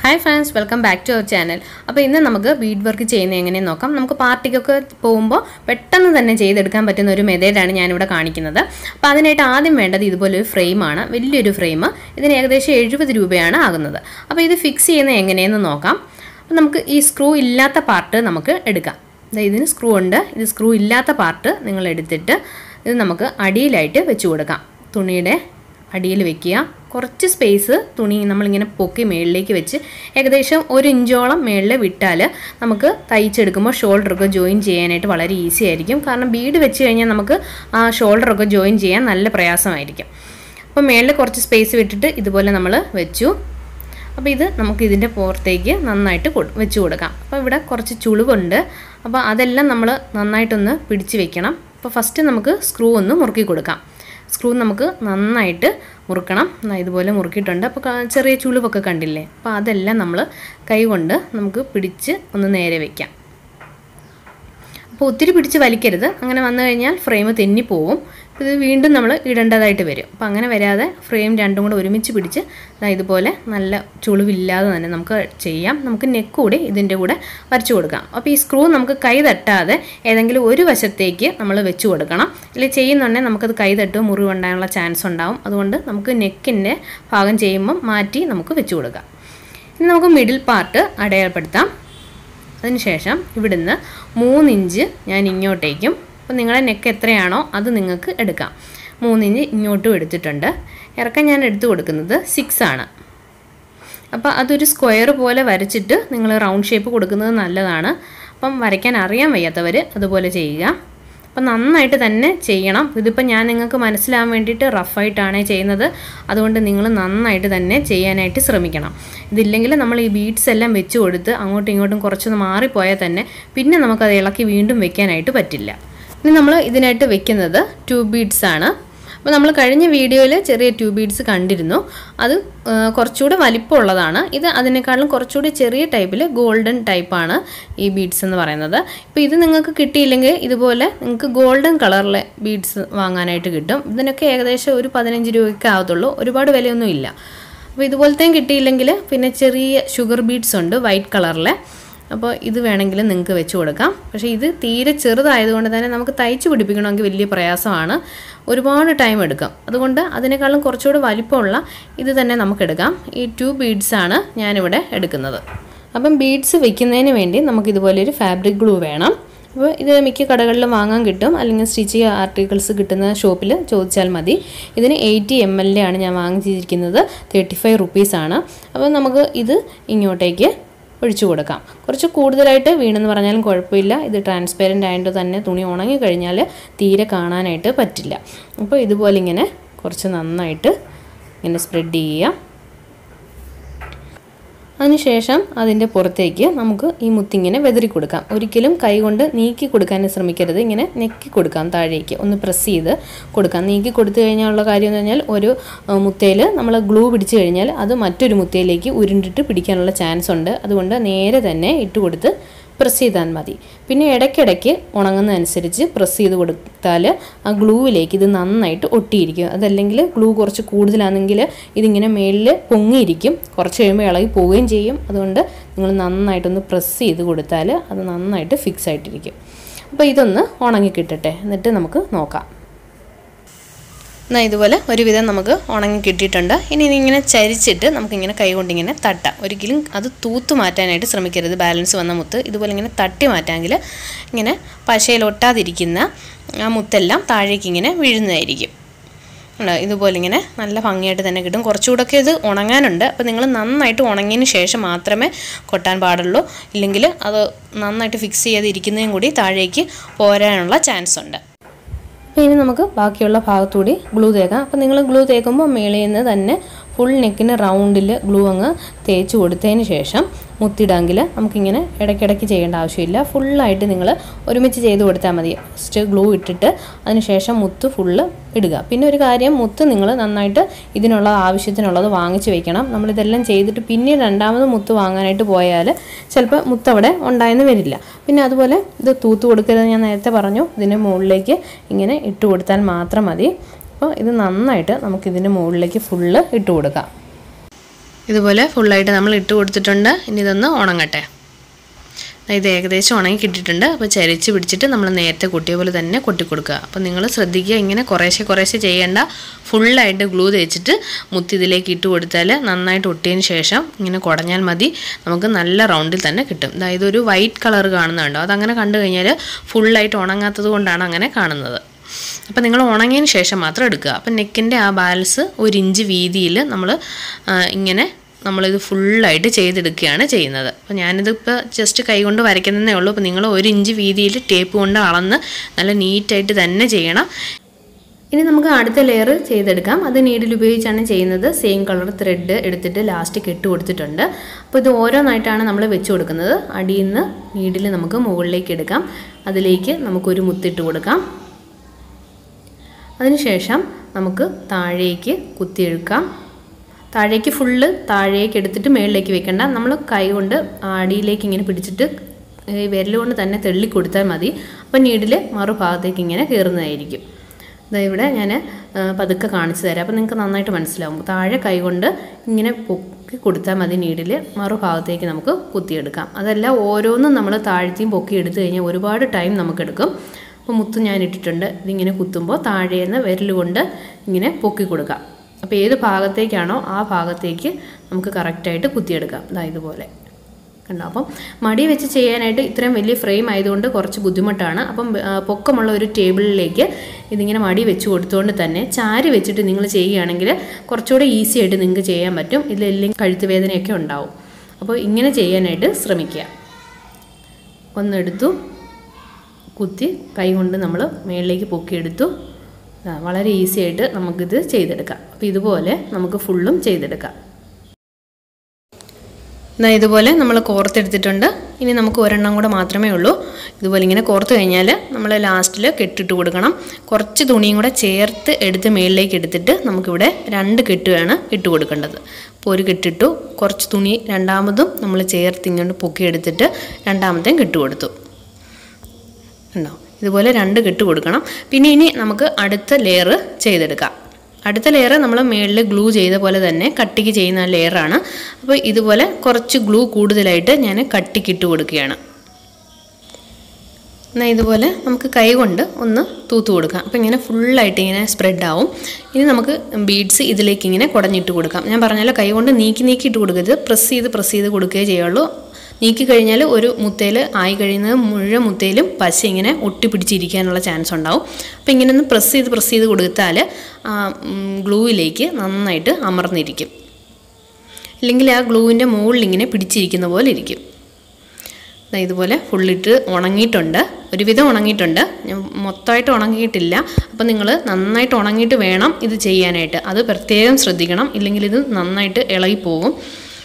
hi friends welcome back to our channel അപ്പോൾ ഇന്ന് നമുക്ക് ബീഡ് വർക്ക് ചെയ്യുന്നത് എങ്ങനെയെന്ന് നോക്കാം നമുക്ക് പാർട്ടിക്കൊക്കെ പോകുമ്പോൾ പെട്ടെന്ന് തന്നെ ചെയ്തെടുക്കാൻ പറ്റുന്ന ഒരു മെത്തേഡാണ് ഞാനിവിടെ കാണിക്കുന്നത് അപ്പോൾ അതിനായിട്ട് ആദ്യം വേണ്ടത് ഇതുപോലെ ഒരു ഫ്രെയിമാണ് വലിയൊരു ഫ്രെയിം ഇതിന് ഏകദേശം എഴുപത് രൂപയാണ് ആകുന്നത് അപ്പോൾ ഇത് ഫിക്സ് ചെയ്യുന്നത് എങ്ങനെയെന്ന് നോക്കാം അപ്പോൾ നമുക്ക് ഈ സ്ക്രൂ ഇല്ലാത്ത പാർട്ട് നമുക്ക് എടുക്കാം ദാ ഇതിന് സ്ക്രൂ ഉണ്ട് ഇത് സ്ക്രൂ ഇല്ലാത്ത പാർട്ട് നിങ്ങൾ എടുത്തിട്ട് ഇത് നമുക്ക് അടിയിലായിട്ട് വെച്ച് കൊടുക്കാം തുണിയുടെ അടിയിൽ വെക്കുക കുറച്ച് സ്പേസ് തുണി നമ്മളിങ്ങനെ പൊക്കി മേളിലേക്ക് വെച്ച് ഏകദേശം ഒരു ഇഞ്ചോളം മേളിൽ വിട്ടാൽ നമുക്ക് തയ്ച്ചെടുക്കുമ്പോൾ ഷോൾഡറൊക്കെ ജോയിൻ ചെയ്യാനായിട്ട് വളരെ ഈസി ആയിരിക്കും കാരണം ബീഡ് വെച്ച് കഴിഞ്ഞാൽ നമുക്ക് ആ ഷോൾഡറൊക്കെ ജോയിൻ ചെയ്യാൻ നല്ല പ്രയാസമായിരിക്കും അപ്പോൾ മേളിൽ കുറച്ച് സ്പേസ് വിട്ടിട്ട് ഇതുപോലെ നമ്മൾ വെച്ചു അപ്പോൾ ഇത് നമുക്ക് ഇതിൻ്റെ പുറത്തേക്ക് നന്നായിട്ട് കൊ- വെച്ച് കൊടുക്കാം അപ്പോൾ ഇവിടെ കുറച്ച് ചുളിവുണ്ട് അപ്പോൾ അതെല്ലാം നമ്മൾ നന്നായിട്ടൊന്ന് പിടിച്ച് വെക്കണം അപ്പോൾ ഫസ്റ്റ് നമുക്ക് സ്ക്രൂ ഒന്ന് മുറുക്കി കൊടുക്കാം സ്ക്രൂ നമുക്ക് നന്നായിട്ട് മുറുക്കണം ദാ ഇതുപോലെ മുറുക്കിയിട്ടുണ്ട് അപ്പോൾ ക- ചെറിയ ചുളിവൊക്കെ കണ്ടില്ലേ അപ്പോൾ അതെല്ലാം നമ്മൾ കൈ കൊണ്ട് നമുക്ക് പിടിച്ച് ഒന്ന് നേരെ വയ്ക്കാം അപ്പോൾ ഒത്തിരി പിടിച്ച് വലിക്കരുത് അങ്ങനെ വന്നു കഴിഞ്ഞാൽ ഫ്രെയിം തെന്നിപ്പോവും ഇത് വീണ്ടും നമ്മൾ ഇടേണ്ടതായിട്ട് വരും അപ്പോൾ അങ്ങനെ വരാതെ ഫ്രെയിം രണ്ടും കൂടെ ഒരുമിച്ച് പിടിച്ച് ദാ ഇതുപോലെ നല്ല ചുളിവില്ലാതെ തന്നെ നമുക്ക് ചെയ്യാം നമുക്ക് നെക്ക് കൂടി ഇതിൻ്റെ കൂടെ വരച്ചു കൊടുക്കാം അപ്പോൾ ഈ സ്ക്രൂ നമുക്ക് കൈ തട്ടാതെ ഏതെങ്കിലും ഒരു വശത്തേക്ക് നമ്മൾ വെച്ച് കൊടുക്കണം അല്ലെങ്കിൽ ചെയ്യുന്നുണ്ടെങ്കിൽ നമുക്കത് കൈ തട്ടുക മുറിവുണ്ടാകാനുള്ള ചാൻസ് ഉണ്ടാവും അതുകൊണ്ട് നമുക്ക് നെക്കിൻ്റെ ഭാഗം ചെയ്യുമ്പം മാറ്റി നമുക്ക് വെച്ച് കൊടുക്കാം ഇനി നമുക്ക് മിഡിൽ പാർട്ട് അടയാളപ്പെടുത്താം അതിനുശേഷം ഇവിടുന്ന് മൂന്നിഞ്ച് ഞാൻ ഇങ്ങോട്ടേക്കും അപ്പോൾ നിങ്ങളുടെ നെക്ക് എത്രയാണോ അത് നിങ്ങൾക്ക് എടുക്കാം മൂന്നിഞ്ച് ഇങ്ങോട്ടും എടുത്തിട്ടുണ്ട് ഇറക്കം ഞാൻ എടുത്തു കൊടുക്കുന്നത് സിക്സ് ആണ് അപ്പോൾ അതൊരു സ്ക്വയർ പോലെ വരച്ചിട്ട് നിങ്ങൾ റൗണ്ട് ഷേപ്പ് കൊടുക്കുന്നത് നല്ലതാണ് അപ്പം വരയ്ക്കാൻ അറിയാൻ വയ്യാത്തവർ അതുപോലെ ചെയ്യുക അപ്പം നന്നായിട്ട് തന്നെ ചെയ്യണം ഇതിപ്പോൾ ഞാൻ നിങ്ങൾക്ക് മനസ്സിലാവാൻ വേണ്ടിയിട്ട് റഫായിട്ടാണ് ചെയ്യുന്നത് അതുകൊണ്ട് നിങ്ങൾ നന്നായിട്ട് തന്നെ ചെയ്യാനായിട്ട് ശ്രമിക്കണം ഇതില്ലെങ്കിൽ നമ്മൾ ഈ ബീഡ്സ് എല്ലാം വെച്ച് കൊടുത്ത് അങ്ങോട്ടും ഇങ്ങോട്ടും കുറച്ചൊന്ന് മാറിപ്പോയാൽ തന്നെ പിന്നെ നമുക്കത് ഇളക്കി വീണ്ടും വെക്കാനായിട്ട് പറ്റില്ല ഇനി നമ്മൾ ഇതിനായിട്ട് വെക്കുന്നത് ടു ബീഡ്സ് ആണ് അപ്പോൾ നമ്മൾ കഴിഞ്ഞ വീഡിയോയിൽ ചെറിയ ട്യൂ ബീഡ്സ് കണ്ടിരുന്നു അത് ആ, കുറച്ചുകൂടെ വലിപ്പമുള്ളതാണ് ഇത് അതിനേക്കാളും കുറച്ചുകൂടി ചെറിയ ടൈപ്പിൽ ഗോൾഡൻ ടൈപ്പാണ് ഈ ബീഡ്സ് എന്ന് പറയുന്നത് ഇപ്പോൾ ഇത് നിങ്ങൾക്ക് കിട്ടിയില്ലെങ്കിൽ ഇതുപോലെ നിങ്ങൾക്ക് ഗോൾഡൻ കളറിലെ ബീഡ്സ് വാങ്ങാനായിട്ട് കിട്ടും ഇതിനൊക്കെ ഏകദേശം ഒരു പതിനഞ്ച് രൂപയ്ക്ക് ആവത്തുള്ളൂ ഒരുപാട് വിലയൊന്നും ഇല്ല അപ്പോൾ ഇതുപോലത്തെയും കിട്ടിയില്ലെങ്കിൽ പിന്നെ ചെറിയ ഷുഗർ ബീഡ്സ് ഉണ്ട് വൈറ്റ് കളറിലെ അപ്പോൾ ഇത് വേണമെങ്കിൽ നിങ്ങൾക്ക് വെച്ച് കൊടുക്കാം പക്ഷേ ഇത് തീരെ ചെറുതായതുകൊണ്ട് തന്നെ നമുക്ക് തയ്ച്ച് പിടിപ്പിക്കണമെങ്കിൽ വലിയ പ്രയാസമാണ് ഒരുപാട് ടൈം എടുക്കും അതുകൊണ്ട് അതിനേക്കാളും കുറച്ചുകൂടി വലിപ്പമുള്ള ഇത് തന്നെ നമുക്കെടുക്കാം ഈ ടു ബീഡ്സാണ് ഞാനിവിടെ എടുക്കുന്നത് അപ്പം ബീഡ്സ് വെക്കുന്നതിന് വേണ്ടി നമുക്ക് ഇതുപോലെ ഒരു ഫാബ്രിക് ഗ്ലൂ വേണം അപ്പോൾ ഇത് മിക്ക കടകളിലും വാങ്ങാൻ കിട്ടും അല്ലെങ്കിൽ സ്റ്റിച്ച് ആർട്ടിക്കിൾസ് കിട്ടുന്ന ഷോപ്പിൽ ചോദിച്ചാൽ മതി ഇതിന് എയ്റ്റി എം എൽ ആണ് ഞാൻ വാങ്ങിച്ചിരിക്കുന്നത് തേർട്ടി ഫൈവ് റുപ്പീസാണ് അപ്പോൾ നമുക്ക് ഇത് ഇങ്ങോട്ടേക്ക് ഒഴിച്ചു കൊടുക്കാം കുറച്ച് കൂടുതലായിട്ട് വീണെന്ന് പറഞ്ഞാലും കുഴപ്പമില്ല ഇത് ട്രാൻസ്പെറൻ്റ് ആയതുകൊണ്ട് തന്നെ തുണി ഉണങ്ങി കഴിഞ്ഞാൽ തീരെ കാണാനായിട്ട് പറ്റില്ല അപ്പോൾ ഇതുപോലെ ഇങ്ങനെ കുറച്ച് നന്നായിട്ട് ഇങ്ങനെ സ്പ്രെഡ് ചെയ്യുക അതിനുശേഷം അതിൻ്റെ പുറത്തേക്ക് നമുക്ക് ഈ മുത്തിങ്ങനെ വെതറി കൊടുക്കാം ഒരിക്കലും കൈ കൊണ്ട് നീക്കി കൊടുക്കാൻ ശ്രമിക്കരുത് ഇങ്ങനെ നെക്കി കൊടുക്കാം താഴേക്ക് ഒന്ന് പ്രസ് ചെയ്ത് കൊടുക്കാം നീക്കി കൊടുത്തു കഴിഞ്ഞാലുള്ള കാര്യം എന്ന് പറഞ്ഞാൽ ഒരു മുത്തയിൽ നമ്മൾ ഗ്ലൂ പിടിച്ചു കഴിഞ്ഞാൽ അത് മറ്റൊരു മുത്തയിലേക്ക് ഉരുണ്ടിട്ട് പിടിക്കാനുള്ള ചാൻസ് ഉണ്ട് അതുകൊണ്ട് നേരെ തന്നെ ഇട്ട് കൊടുത്ത് പ്രസ് ചെയ്താൽ മതി പിന്നെ ഇടയ്ക്കിടയ്ക്ക് ഉണങ്ങുന്നതനുസരിച്ച് പ്രസ് ചെയ്ത് കൊടുത്താൽ ആ ഗ്ലൂവിലേക്ക് ഇത് നന്നായിട്ട് ഒട്ടിയിരിക്കും അതല്ലെങ്കിൽ ഗ്ലൂ കുറച്ച് കൂടുതലാണെങ്കിൽ ഇതിങ്ങനെ മേളിൽ പൊങ്ങിയിരിക്കും കുറച്ച് കഴിയുമ്പോൾ ഇളകി പോവുകയും ചെയ്യും അതുകൊണ്ട് നിങ്ങൾ നന്നായിട്ടൊന്ന് പ്രസ് ചെയ്ത് കൊടുത്താൽ അത് നന്നായിട്ട് ഫിക്സ് ആയിട്ടിരിക്കും അപ്പോൾ ഇതൊന്ന് ഉണങ്ങി കിട്ടട്ടെ എന്നിട്ട് നമുക്ക് നോക്കാം എന്നാൽ ഇതുപോലെ ഒരുവിധം നമുക്ക് ഉണങ്ങി കിട്ടിയിട്ടുണ്ട് ഇനി ഇതിങ്ങനെ ചരിച്ചിട്ട് നമുക്കിങ്ങനെ കൈ കൊണ്ടിങ്ങനെ തട്ടാം ഒരിക്കലും അത് തൂത്ത് മാറ്റാനായിട്ട് ശ്രമിക്കരുത് ബാലൻസ് വന്ന മുത്ത് ഇതുപോലെ ഇങ്ങനെ തട്ടി മാറ്റാമെങ്കിൽ ഇങ്ങനെ പശയിൽ ഒട്ടാതിരിക്കുന്ന ആ മുത്തെല്ലാം താഴേക്ക് ഇങ്ങനെ വീഴുന്നതായിരിക്കും ഉണ്ടോ ഇതുപോലെ ഇങ്ങനെ നല്ല ഭംഗിയായിട്ട് തന്നെ കിട്ടും കുറച്ചുകൂടെയൊക്കെ ഇത് ഉണങ്ങാനുണ്ട് അപ്പോൾ നിങ്ങൾ നന്നായിട്ട് ഉണങ്ങിയതിന് ശേഷം മാത്രമേ കൊട്ടാൻ പാടുള്ളൂ ഇല്ലെങ്കിൽ അത് നന്നായിട്ട് ഫിക്സ് ചെയ്തിരിക്കുന്നതും കൂടി താഴേക്ക് പോരാനുള്ള ചാൻസ് ഉണ്ട് അപ്പോൾ ഇനി നമുക്ക് ബാക്കിയുള്ള ഭാഗത്തുകൂടി ഗ്ലൂ തേക്കാം അപ്പോൾ നിങ്ങൾ ഗ്ലൂ തേക്കുമ്പോൾ മേളിൽ നിന്ന് തന്നെ ഫുൾ നെക്കിന് റൗണ്ടിൽ ഗ്ലൂ അങ്ങ് തേച്ച് കൊടുത്തതിന് ശേഷം മുത്തിടാങ്കിൽ നമുക്കിങ്ങനെ ഇടയ്ക്കിടയ്ക്ക് ചെയ്യേണ്ട ആവശ്യമില്ല ഫുള്ളായിട്ട് നിങ്ങൾ ഒരുമിച്ച് ചെയ്ത് കൊടുത്താൽ മതി ഫസ്റ്റ് ഗ്ലൂ ഇട്ടിട്ട് അതിനുശേഷം മുത്ത് ഫുള്ള് ഇടുക പിന്നെ ഒരു കാര്യം മുത്ത് നിങ്ങൾ നന്നായിട്ട് ഇതിനുള്ള ആവശ്യത്തിനുള്ളത് വാങ്ങിച്ച് വെക്കണം നമ്മളിതെല്ലാം ചെയ്തിട്ട് പിന്നെ രണ്ടാമത് മുത്ത് വാങ്ങാനായിട്ട് പോയാൽ ചിലപ്പോൾ മുത്ത് അവിടെ ഉണ്ടായെന്ന് വരില്ല പിന്നെ അതുപോലെ ഇത് തൂത്ത് കൊടുക്കരുത് ഞാൻ നേരത്തെ പറഞ്ഞു ഇതിൻ്റെ മുകളിലേക്ക് ഇങ്ങനെ ഇട്ട് കൊടുത്താൽ മാത്രം മതി അപ്പോൾ ഇത് നന്നായിട്ട് നമുക്കിതിൻ്റെ മുകളിലേക്ക് ഫുള്ള് ഇട്ട് കൊടുക്കാം ഇതുപോലെ ഫുള്ളായിട്ട് നമ്മൾ ഇട്ട് കൊടുത്തിട്ടുണ്ട് ഇനി ഇതൊന്ന് ഉണങ്ങട്ടെ ഇത് ഏകദേശം ഉണങ്ങി കിട്ടിയിട്ടുണ്ട് അപ്പോൾ ചരിച്ച് പിടിച്ചിട്ട് നമ്മൾ നേരത്തെ കൊട്ടിയ പോലെ തന്നെ കൊട്ടി കൊടുക്കുക അപ്പോൾ നിങ്ങൾ ശ്രദ്ധിക്കുക ഇങ്ങനെ കുറേശ്ശെ കുറേശ്ശെ ചെയ്യേണ്ട ഫുള്ളായിട്ട് ഗ്ലൂ തേച്ചിട്ട് മുത്തി ഇതിലേക്ക് ഇട്ട് കൊടുത്താൽ നന്നായിട്ട് ഒട്ടിയതിന് ശേഷം ഇങ്ങനെ കുടഞ്ഞാൽ മതി നമുക്ക് നല്ല റൗണ്ടിൽ തന്നെ കിട്ടും അതായത് ഒരു വൈറ്റ് കളർ കാണുന്നുണ്ടോ അതങ്ങനെ കണ്ടു കഴിഞ്ഞാൽ ഫുള്ളായിട്ട് ഉണങ്ങാത്തത് കൊണ്ടാണ് അങ്ങനെ കാണുന്നത് അപ്പോൾ നിങ്ങൾ ഉണങ്ങിയതിന് ശേഷം മാത്രം എടുക്കുക അപ്പം നെക്കിൻ്റെ ആ ബാലൻസ് ഒരു ഇഞ്ച് വീതിയിൽ നമ്മൾ ഇങ്ങനെ നമ്മളിത് ഫുള്ളായിട്ട് ചെയ്തെടുക്കുകയാണ് ചെയ്യുന്നത് അപ്പോൾ ഞാനിതിപ്പോൾ ജസ്റ്റ് കൈ കൊണ്ട് വരയ്ക്കുന്നതേ ഉള്ളൂ അപ്പോൾ നിങ്ങൾ ഒരു ഇഞ്ച് വീതിയിൽ ടേപ്പ് കൊണ്ട് അളന്ന് നല്ല നീറ്റായിട്ട് തന്നെ ചെയ്യണം ഇനി നമുക്ക് അടുത്ത ലെയർ ചെയ്തെടുക്കാം അത് നീഡിൽ ഉപയോഗിച്ചാണ് ചെയ്യുന്നത് സെയിം കളർ ത്രെഡ് എടുത്തിട്ട് ലാസ്റ്റ് കെട്ട് കൊടുത്തിട്ടുണ്ട് അപ്പോൾ ഇത് ഓരോന്നായിട്ടാണ് നമ്മൾ വെച്ച് കൊടുക്കുന്നത് അടിയിൽ നിന്ന് നീഡിൽ നമുക്ക് മുകളിലേക്ക് എടുക്കാം അതിലേക്ക് നമുക്കൊരു മുത്തിട്ട് കൊടുക്കാം അതിനുശേഷം നമുക്ക് താഴേക്ക് കുത്തിയെടുക്കാം താഴേക്ക് ഫുള്ള് താഴേക്ക് എടുത്തിട്ട് മുകളിലേക്ക് വെക്കണ്ട നമ്മൾ കൈ കൊണ്ട് അടിയിലേക്ക് ഇങ്ങനെ പിടിച്ചിട്ട് ഈ വിരൽ കൊണ്ട് തന്നെ തെള്ളി കൊടുത്താൽ മതി അപ്പോൾ നീഡിൽ മറുഭാഗത്തേക്ക് ഇങ്ങനെ കയറുന്നതായിരിക്കും ഇതാ ഇവിടെ ഞാൻ പതുക്കെ കാണിച്ചു തരാം അപ്പോൾ നിങ്ങൾക്ക് നന്നായിട്ട് മനസ്സിലാവും താഴെ കൈ കൊണ്ട് ഇങ്ങനെ പൊക്കി കൊടുത്താൽ മതി നീഡിൽ മറുഭാഗത്തേക്ക് നമുക്ക് കുത്തിയെടുക്കാം അതല്ല ഓരോന്നും നമ്മൾ താഴ്ത്തിയും പൊക്കി എടുത്തു കഴിഞ്ഞാൽ ഒരുപാട് ടൈം നമുക്കെടുക്കും അപ്പോൾ മുത്ത് ഞാൻ ഇട്ടിട്ടുണ്ട് ഇതിങ്ങനെ കുത്തുമ്പോൾ താഴേന്ന് വിരൽ കൊണ്ട് ഇങ്ങനെ പൊക്കി കൊടുക്കാം അപ്പോൾ ഏത് ഭാഗത്തേക്കാണോ ആ ഭാഗത്തേക്ക് നമുക്ക് കറക്റ്റായിട്ട് കുത്തിയെടുക്കാം ഇതാ ഇതുപോലെ കണ്ടോ അപ്പം മടി വെച്ച് ചെയ്യാനായിട്ട് ഇത്രയും വലിയ ഫ്രെയിം ആയതുകൊണ്ട് കുറച്ച് ബുദ്ധിമുട്ടാണ് അപ്പം ആ, പൊക്കമുള്ള ഒരു ടേബിളിലേക്ക് ഇതിങ്ങനെ മടി വെച്ച് കൊടുത്തുകൊണ്ട് തന്നെ ചാരി വെച്ചിട്ട് നിങ്ങൾ ചെയ്യുകയാണെങ്കിൽ കുറച്ചുകൂടെ ഈസി ആയിട്ട് നിങ്ങൾക്ക് ചെയ്യാൻ പറ്റും ഇതിലെല്ലാം കഴുത്ത് വേദനയൊക്കെ ഉണ്ടാവും അപ്പോൾ ഇങ്ങനെ ചെയ്യാനായിട്ട് ശ്രമിക്കുക ഒന്നെടുത്തു കുത്തി കൈ കൊണ്ട് നമ്മൾ മേളിലേക്ക് പൊക്കിയെടുത്തു ആ, വളരെ ഈസി ആയിട്ട് നമുക്കിത് ചെയ്തെടുക്കാം അപ്പോൾ ഇതുപോലെ നമുക്ക് ഫുള്ളും ചെയ്തെടുക്കാം എന്നാ ഇതുപോലെ നമ്മൾ കോർത്തെടുത്തിട്ടുണ്ട് ഇനി നമുക്ക് ഒരെണ്ണം കൂടെ മാത്രമേ ഉള്ളൂ ഇതുപോലെ ഇങ്ങനെ കോർത്ത് കഴിഞ്ഞാൽ നമ്മൾ ലാസ്റ്റിൽ കെട്ടിട്ട് കൊടുക്കണം കുറച്ച് തുണിയും കൂടെ ചേർത്ത് എടുത്ത് മേളിലേക്ക് എടുത്തിട്ട് നമുക്കിവിടെ രണ്ട് കെട്ടുകയാണ് ഇട്ട് കൊടുക്കേണ്ടത് അപ്പോൾ ഒരു കെട്ടിട്ടു കുറച്ച് തുണി രണ്ടാമതും നമ്മൾ ചേർത്ത് ഇങ്ങോട്ട് പൊക്കിയെടുത്തിട്ട് രണ്ടാമത്തെയും കെട്ട് കൊടുത്തു ഉണ്ടോ ഇതുപോലെ രണ്ട് കെട്ട് കൊടുക്കണം പിന്നെ ഇനി നമുക്ക് അടുത്ത ലെയർ ചെയ്തെടുക്കാം അടുത്ത ലെയർ നമ്മൾ മുകളിൽ ഗ്ലൂ ചെയ്ത പോലെ തന്നെ കട്ടിക്ക് ചെയ്യുന്ന ലെയറാണ് അപ്പോൾ ഇതുപോലെ കുറച്ച് ഗ്ലൂ കൂടുതലായിട്ട് ഞാൻ കട്ടിക്ക് ഇട്ട് കൊടുക്കുകയാണ് എന്നാൽ ഇതുപോലെ നമുക്ക് കൈ കൊണ്ട് ഒന്ന് തൂത്ത് കൊടുക്കാം അപ്പോൾ ഇങ്ങനെ ഫുള്ളായിട്ട് ഇങ്ങനെ സ്പ്രെഡ് ആവും ഇനി നമുക്ക് ബീഡ്സ് ഇതിലേക്ക് ഇങ്ങനെ കുടഞ്ഞിട്ട് കൊടുക്കാം ഞാൻ പറഞ്ഞല്ലോ കൈ കൊണ്ട് നീക്കി നീക്കി ഇട്ട് കൊടുക്കരുത് പ്രസ് ചെയ്ത് പ്രസ് ചെയ്ത് കൊടുക്കുകയേ ചെയ്യുള്ളൂ നീക്കി കഴിഞ്ഞാൽ ഒരു മുത്തയിൽ ആയി കഴിയുന്നത് മുഴുവൻ മുത്തയിലും പശ ഇങ്ങനെ ഒട്ടിപ്പിടിച്ചിരിക്കാനുള്ള ചാൻസ് ഉണ്ടാവും അപ്പോൾ ഇങ്ങനെ ഒന്ന് പ്രസ് ചെയ്ത് പ്രസ് ചെയ്ത് കൊടുത്താൽ ആ ഗ്ലൂവിലേക്ക് നന്നായിട്ട് അമർന്നിരിക്കും ഇല്ലെങ്കിൽ ആ ഗ്ലൂവിൻ്റെ മുകളിൽ ഇങ്ങനെ പിടിച്ചിരിക്കുന്ന പോലെ ഇരിക്കും ദാ ഇതുപോലെ ഫുള്ളിട്ട് ഉണങ്ങിയിട്ടുണ്ട് ഒരുവിധം ഉണങ്ങിയിട്ടുണ്ട് ഞാൻ മൊത്തമായിട്ട് ഉണങ്ങിയിട്ടില്ല അപ്പോൾ നിങ്ങൾ നന്നായിട്ട് ഉണങ്ങിയിട്ട് വേണം ഇത് ചെയ്യാനായിട്ട് അത് പ്രത്യേകം ശ്രദ്ധിക്കണം ഇല്ലെങ്കിൽ ഇത് നന്നായിട്ട് ഇളകിപ്പോകും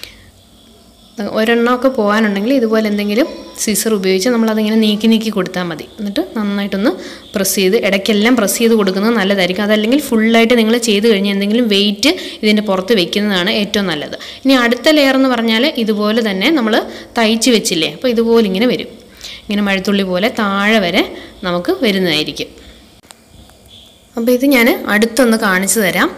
ഒരെണ്ണമൊക്കെ പോകാനുണ്ടെങ്കിൽ ഇതുപോലെ എന്തെങ്കിലും സീസർ ഉപയോഗിച്ച് നമ്മളതിങ്ങനെ നീക്കി നീക്കി കൊടുത്താൽ മതി എന്നിട്ട് നന്നായിട്ടൊന്ന് പ്രസ് ചെയ്ത് ഇടയ്ക്കെല്ലാം പ്രസ് ചെയ്ത് കൊടുക്കുന്നത് നല്ലതായിരിക്കും അതല്ലെങ്കിൽ ഫുള്ളായിട്ട് നിങ്ങൾ ചെയ്ത് കഴിഞ്ഞാൽ എന്തെങ്കിലും വെയിറ്റ് ഇതിൻ്റെ പുറത്ത് വെക്കുന്നതാണ് ഏറ്റവും നല്ലത് ഇനി അടുത്ത ലെയർ എന്ന് പറഞ്ഞാൽ ഇതുപോലെ തന്നെ നമ്മൾ തയ്ച്ച് വെച്ചില്ലേ അപ്പോൾ ഇതുപോലെ ഇങ്ങനെ വരും ഇങ്ങനെ മഴത്തുള്ളി പോലെ താഴെ വരെ നമുക്ക് വരുന്നതായിരിക്കും അപ്പോൾ ഇത് ഞാൻ അടുത്തൊന്ന് കാണിച്ചു തരാം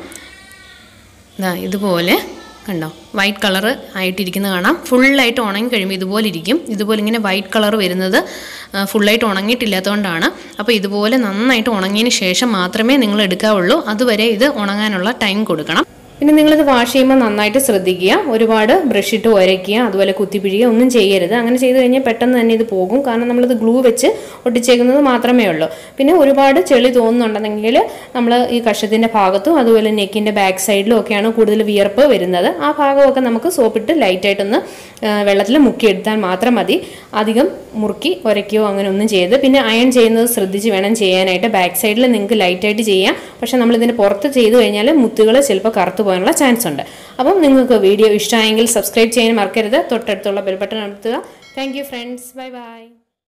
ഇതാ ഇതുപോലെ കണ്ടോ വൈറ്റ് കളർ ആയിട്ടിരിക്കുന്നത് കാണാം ഫുള്ളായിട്ട് ഉണങ്ങി കഴിയുമ്പോൾ ഇതുപോലെ ഇരിക്കും ഇതുപോലെ ഇങ്ങനെ വൈറ്റ് കളർ വരുന്നത് ആ, ഫുള്ളായിട്ട് ഉണങ്ങിയിട്ടില്ലാത്തതുകൊണ്ടാണ് അപ്പോൾ ഇതുപോലെ നന്നായിട്ട് ഉണങ്ങിയതിന് ശേഷം മാത്രമേ നിങ്ങൾ എടുക്കാവുള്ളൂ അതുവരെ ഇത് ഉണങ്ങാനുള്ള ടൈം കൊടുക്കണം പിന്നെ നിങ്ങളിത് വാഷ് ചെയ്യുമ്പോൾ നന്നായിട്ട് ശ്രദ്ധിക്കുക ഒരുപാട് ബ്രഷ് ഇട്ട് ഉരയ്ക്കുക അതുപോലെ കുത്തിപ്പിഴിയുക ഒന്നും ചെയ്യരുത് അങ്ങനെ ചെയ്ത് കഴിഞ്ഞാൽ പെട്ടെന്ന് തന്നെ ഇത് പോകും കാരണം നമ്മളിത് ഗ്ലൂ വെച്ച് ഒട്ടിച്ചേക്കുന്നത് മാത്രമേ ഉള്ളൂ പിന്നെ ഒരുപാട് ചെളി തോന്നുന്നുണ്ടെങ്കിൽ നമ്മൾ ഈ കഷത്തിൻ്റെ ഭാഗത്തും അതുപോലെ നെക്കിൻ്റെ ബാക്ക് സൈഡിലും ഒക്കെയാണ് കൂടുതൽ വിയർപ്പ് വരുന്നത് ആ ഭാഗമൊക്കെ നമുക്ക് സോപ്പിട്ട് ലൈറ്റായിട്ടൊന്ന് വെള്ളത്തിൽ മുക്കിയെടുത്താൽ മാത്രം മതി അധികം മുറുക്കി ഉരയ്ക്കുകയോ അങ്ങനെ ഒന്നും ചെയ്ത് പിന്നെ അയൺ ചെയ്യുന്നത് ശ്രദ്ധിച്ച് വേണം ചെയ്യാനായിട്ട് ബാക്ക് സൈഡിൽ നിങ്ങൾക്ക് ലൈറ്റായിട്ട് ചെയ്യാം പക്ഷെ നമ്മൾ ഇതിന് പുറത്ത് ചെയ്ത് കഴിഞ്ഞാൽ മുത്തുകൾ ചിലപ്പോൾ കറുത്തു പോകാനുള്ള ചാൻസ് ഉണ്ട് അപ്പം നിങ്ങൾക്ക് വീഡിയോ ഇഷ്ടമായെങ്കിൽ സബ്സ്ക്രൈബ് ചെയ്യാൻ മറക്കരുത് തൊട്ടടുത്തുള്ള ബെൽ ബട്ടൺ അമർത്തുക thank you friends bye by